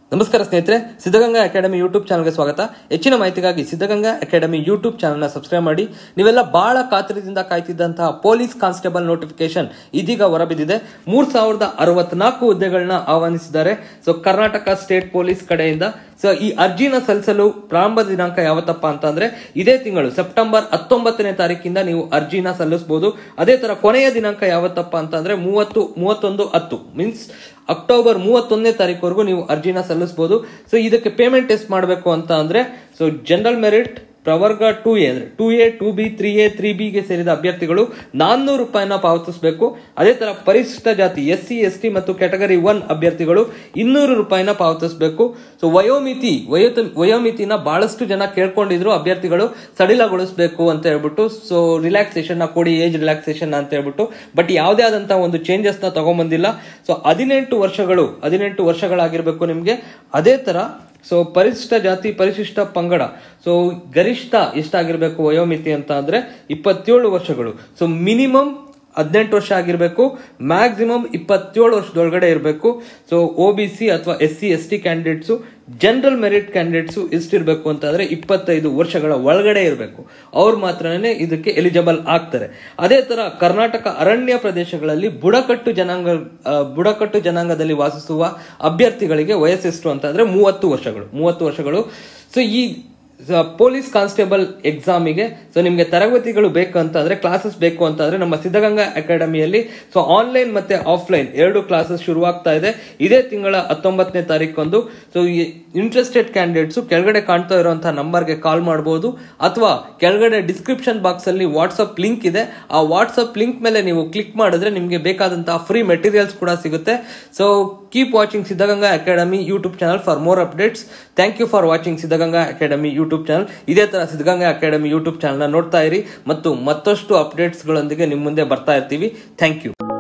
ನಮಸ್ಕಾರ ಸ್ನೇಹಿತರೆ Siddaganga academy YouTube ಚಾನಲ್ಗೆ ಸ್ವಾಗತ ಹೆಚ್ಚಿನ ಮಾಹಿತಿಗಾಗಿ ಸಿದ್ಧಗಂಗಾ ಅಕಾಡೆಮಿ ಯೂಟ್ಯೂಬ್ ಚಾನಲ್ನ ಸಬ್ಸ್ಕ್ರೈಬ್ ಮಾಡಿ ನೀವೆಲ್ಲ ಬಹಳ ಕಾತರದಿಂದ ಕಾಯ್ತಿದ್ದಂತಹ ಪೊಲೀಸ್ ಕಾನ್ಸ್ಟೇಬಲ್ ನೋಟಿಫಿಕೇಶನ್ ಇದೀಗ ಹೊರಬಿದ್ದಿದೆ ಮೂರ್ ಸಾವಿರದ ಅರವತ್ನಾಲ್ಕು ಹುದ್ದೆಗಳನ್ನ ಆಹ್ವಾನಿಸಿದ್ದಾರೆ ಸೊ ಕರ್ನಾಟಕ ಸ್ಟೇಟ್ ಪೊಲೀಸ್ ಕಡೆಯಿಂದ ಸೊ ಈ ಅರ್ಜಿನ ಸಲ್ಲಿಸಲು ಪ್ರಾರಂಭ ದಿನಾಂಕ ಯಾವತ್ತಪ್ಪ ಅಂತಂದ್ರೆ ಇದೇ ತಿಂಗಳು ಸೆಪ್ಟೆಂಬರ್ ಹತ್ತೊಂಬತ್ತನೇ ತಾರೀಕಿಂದ ನೀವು ಅರ್ಜಿನ ಸಲ್ಲಿಸಬಹುದು ಅದೇ ತರ ಕೊನೆಯ ದಿನಾಂಕ ಯಾವತ್ತಪ್ಪ ಅಂತಂದ್ರೆ ಮೂವತ್ತು ಮೂವತ್ತೊಂದು ಹತ್ತು ಮೀನ್ಸ್ ಅಕ್ಟೋಬರ್ ಮೂವತ್ತೊಂದನೇ ತಾರೀಕುವರೆಗೂ ನೀವು ಅರ್ಜಿನ ಸಲ್ಲಿಸಬಹುದು ಸೊ ಇದಕ್ಕೆ ಪೇಮೆಂಟ್ ಎಷ್ಟು ಮಾಡಬೇಕು ಅಂತ ಅಂದ್ರೆ ಸೊ ಜನರಲ್ ಮೆರಿಟ್ ಪ್ರವರ್ಗ ಟೂ ಎ ಅಂದ್ರೆ two A two B three A three ಬಿಗೆ ಸೇರಿದ ಅಭ್ಯರ್ಥಿಗಳು ನಾನ್ನೂರು ರೂಪಾಯಿನ ಪಾವತಿಸಬೇಕು ಅದೇ ತರ ಪರಿಶಿಷ್ಟ ಜಾತಿ ಎಸ್ ಸಿ ಎಸ್ ಟಿ ಮತ್ತು ಕ್ಯಾಟಗರಿ ಒನ್ ಅಭ್ಯರ್ಥಿಗಳು ಇನ್ನೂರು ರೂಪಾಯಿನ ಪಾವತಿಸಬೇಕು ಸೊ ವಯೋಮಿತಿ ವಯೋತ ವಯೋಮಿತಿನ ಬಹಳಷ್ಟು ಜನ ಕೇಳ್ಕೊಂಡಿದ್ರು ಅಭ್ಯರ್ಥಿಗಳು ಸಡಿಲಗೊಳಿಸಬೇಕು ಅಂತ ಹೇಳ್ಬಿಟ್ಟು ಸೊ ರಿಲ್ಯಾಕ್ಸೇಷನ್ ನ ಕೊಡಿ ಏಜ್ ರಿಲ್ಯಾಕ್ಸೇಷನ್ ಅಂತ ಹೇಳ್ಬಿಟ್ಟು ಬಟ್ ಯಾವುದೇ ಆದಂತಹ ಒಂದು ಚೇಂಜಸ್ ನ ತಗೊಂಬಂದಿಲ್ಲ ಸೊ ಹದಿನೆಂಟು ವರ್ಷಗಳು ಹದಿನೆಂಟು ವರ್ಷಗಳಾಗಿರ್ಬೇಕು ನಿಮ್ಗೆ ಅದೇ ತರ ಸೊ ಪರಿಶಿಷ್ಟ ಜಾತಿ ಪರಿಶಿಷ್ಟ ಪಂಗಡ ಸೊ ಗರಿಷ್ಠ ಎಷ್ಟಾಗಿರ್ಬೇಕು ವಯೋಮಿತಿ ಅಂತ ಅಂದ್ರೆ ಇಪ್ಪತ್ತೇಳು ವರ್ಷಗಳು ಸೊ ಮಿನಿಮಮ್ ಹದಿನೆಂಟು ವರ್ಷ ಆಗಿರಬೇಕು ಮ್ಯಾಕ್ಸಿಮಮ್ ಇಪ್ಪತ್ತೇಳು ವರ್ಷದೊಳಗಡೆ ಇರಬೇಕು ಸೊ ಒ ಬಿ ಸಿ ಅಥವಾ S C S T candidates general merit candidates ಎಷ್ಟಿರಬೇಕು ಅಂತಂದ್ರೆ ಇಪ್ಪತ್ತೈದು ವರ್ಷಗಳ ಒಳಗಡೆ ಇರಬೇಕು ಅವ್ರು ಮಾತ್ರನೇ ಇದಕ್ಕೆ ಎಲಿಜಿಬಲ್ ಆಗ್ತಾರೆ ಅದೇ ತರ ಕರ್ನಾಟಕ ಅರಣ್ಯ ಪ್ರದೇಶಗಳಲ್ಲಿ ಬುಡಕಟ್ಟು ಜನಾಂಗ ಆ, ಬುಡಕಟ್ಟು ಜನಾಂಗದಲ್ಲಿ ವಾಸಿಸುವ ಅಭ್ಯರ್ಥಿಗಳಿಗೆ ವಯಸ್ಸೆಷ್ಟು ಅಂತಂದ್ರೆ ಮೂವತ್ತು ವರ್ಷಗಳು ಮೂವತ್ತು ವರ್ಷಗಳು ಸೊ ಈ ಪೊಲೀಸ್ ಕಾನ್ಸ್ಟೇಬಲ್ ಎಕ್ಸಾಮಿಗೆ ಸೊ ನಿಮಗೆ ತರಗತಿಗಳು ಬೇಕು ಅಂತಂದ್ರೆ ಕ್ಲಾಸಸ್ ಬೇಕು ಅಂತಂದ್ರೆ ನಮ್ಮ ಸಿದ್ಧಗಂಗಾ ಅಕಾಡೆಮಿಯಲ್ಲಿ ಸೊ ಆನ್ಲೈನ್ ಮತ್ತೆ ಆಫ್ಲೈನ್ ಎರಡು ಕ್ಲಾಸಸ್ ಶುರುವಾಗ್ತಾ ಇದೆ ಇದೇ ತಿಂಗಳ ಹತ್ತೊಂಬತ್ತನೇ ತಾರೀಕೊಂದು ಸೊ ಇಂಟ್ರೆಸ್ಟೆಡ್ ಕ್ಯಾಂಡಿಡೇಟ್ಸ್ ಕೆಳಗಡೆ ಕಾಣ್ತಾ ಇರುವಂತಹ ನಂಬರ್ಗೆ ಕಾಲ್ ಮಾಡಬಹುದು ಅಥವಾ ಕೆಳಗಡೆ ಡಿಸ್ಕ್ರಿಪ್ಷನ್ ಬಾಕ್ಸ್ ಅಲ್ಲಿ ವಾಟ್ಸ್ಆಪ್ ಲಿಂಕ್ ಇದೆ ಆ ವಾಟ್ಸ್ಆಪ್ ಲಿಂಕ್ ಮೇಲೆ ನೀವು ಕ್ಲಿಕ್ ಮಾಡಿದ್ರೆ ನಿಮಗೆ ಬೇಕಾದಂತಹ ಫ್ರೀ ಮೆಟೀರಿಯಲ್ಸ್ ಕೂಡ ಸಿಗುತ್ತೆ so keep watching Siddaganga academy YouTube channel for more updates thank you for watching Siddaganga academy YouTube channel ಇದೇ ತರ ಸಿದ್ಧಗಂಗಾ ಅಕಾಡೆಮಿ ಯೂಟ್ಯೂಬ್ ಚಾನಲ್ ನೋಡ್ತಾ ಇರಿ ಮತ್ತು ಮತ್ತಷ್ಟು ಅಪ್ಡೇಟ್ಸ್ ಗಳೊಂದಿಗೆ ನಿಮ್ಮ ಮುಂದೆ ಬರ್ತಾ ಇರ್ತೀವಿ ಥ್ಯಾಂಕ್ ಯು